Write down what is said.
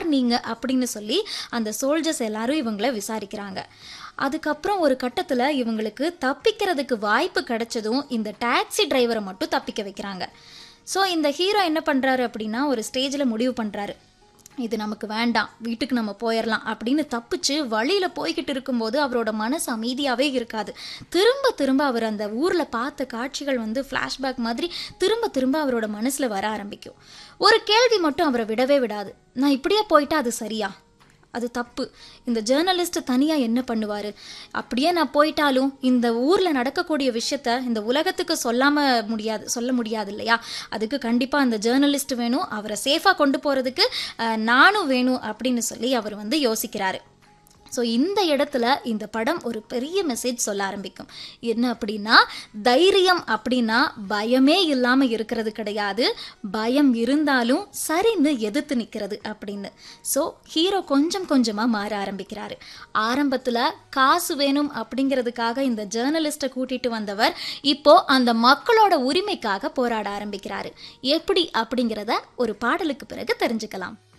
யார் நீங்க அப்படின்னு சொல்லி அந்த சோல்ஜர்ஸ் எல்லாரும் இவங்கள விசாரிக்கிறாங்க அதுக்கப்புறம் ஒரு கட்டத்தில் இவங்களுக்கு தப்பிக்கிறதுக்கு வாய்ப்பு கிடைச்சதும் இந்த டாக்ஸி டிரைவரை மட்டும் தப்பிக்க வைக்கிறாங்க ஸோ இந்த ஹீரோ என்ன பண்ணுறாரு அப்படின்னா ஒரு ஸ்டேஜில் முடிவு பண்ணுறாரு இது நமக்கு வேண்டாம் வீட்டுக்கு நம்ம போயிடலாம் அப்படின்னு தப்பிச்சு வழியில் போய்கிட்டு இருக்கும்போது அவரோட மனசு அமைதியாகவே இருக்காது திரும்ப திரும்ப அவர் அந்த ஊரில் பார்த்த காட்சிகள் வந்து ஃப்ளாஷ்பேக் மாதிரி திரும்ப திரும்ப அவரோட மனசில் வர ஆரம்பிக்கும் ஒரு கேள்வி மட்டும் அவரை விடவே விடாது நான் இப்படியே போயிட்டா அது சரியா அது தப்பு இந்த ஜேர்னலிஸ்ட் தனியாக என்ன பண்ணுவார் அப்படியே நான் போயிட்டாலும் இந்த ஊரில் நடக்கக்கூடிய விஷயத்த இந்த உலகத்துக்கு சொல்லாமல் முடியாது சொல்ல முடியாது இல்லையா அதுக்கு கண்டிப்பாக அந்த ஜேர்னலிஸ்ட் வேணும் அவரை சேஃபாக கொண்டு போகிறதுக்கு நானும் வேணும் அப்படின்னு சொல்லி அவர் வந்து யோசிக்கிறாரு ஸோ இந்த இடத்துல இந்த படம் ஒரு பெரிய மெசேஜ் சொல்ல ஆரம்பிக்கும் என்ன அப்படின்னா தைரியம் அப்படின்னா பயமே இல்லாமல் இருக்கிறது கிடையாது பயம் இருந்தாலும் சரின்னு எதிர்த்து நிற்கிறது அப்படின்னு ஸோ ஹீரோ கொஞ்சம் கொஞ்சமாக மாற ஆரம்பிக்கிறாரு ஆரம்பத்தில் காசு வேணும் அப்படிங்கிறதுக்காக இந்த ஜேர்னலிஸ்ட்டை கூட்டிட்டு வந்தவர் இப்போ அந்த மக்களோட உரிமைக்காக போராட ஆரம்பிக்கிறாரு எப்படி அப்படிங்கிறத ஒரு பாடலுக்கு பிறகு தெரிஞ்சுக்கலாம்